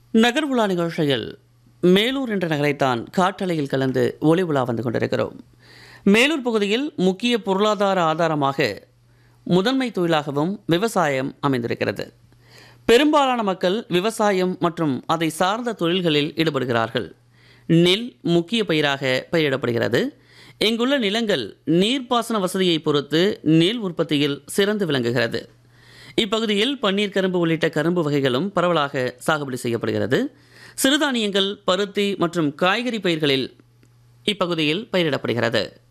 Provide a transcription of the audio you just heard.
நகர் உலா நிகழ்ச்சியில் மேலூர் என்ற நகரைத்தான் காற்றலையில் கலந்து ஒளி உலா வந்து கொண்டிருக்கிறோம் மேலூர் பகுதியில் முக்கிய பொருளாதார ஆதாரமாக முதன்மை தொழிலாகவும் விவசாயம் அமைந்திருக்கிறது பெரும்பாலான மக்கள் விவசாயம் மற்றும் அதை சார்ந்த தொழில்களில் ஈடுபடுகிறார்கள் நெல் முக்கிய பயிராக பயிரிடப்படுகிறது இங்குள்ள நிலங்கள் நீர்ப்பாசன வசதியை பொறுத்து நெல் உற்பத்தியில் சிறந்து விளங்குகிறது இப்பகுதியில் பன்னீர் கரும்பு உள்ளிட்ட கரும்பு வகைகளும் பரவலாக சாகுபடி செய்யப்படுகிறது சிறுதானியங்கள் பருத்தி மற்றும் காய்கறி பயிர்களில் இப்பகுதியில் பயிரிடப்படுகிறது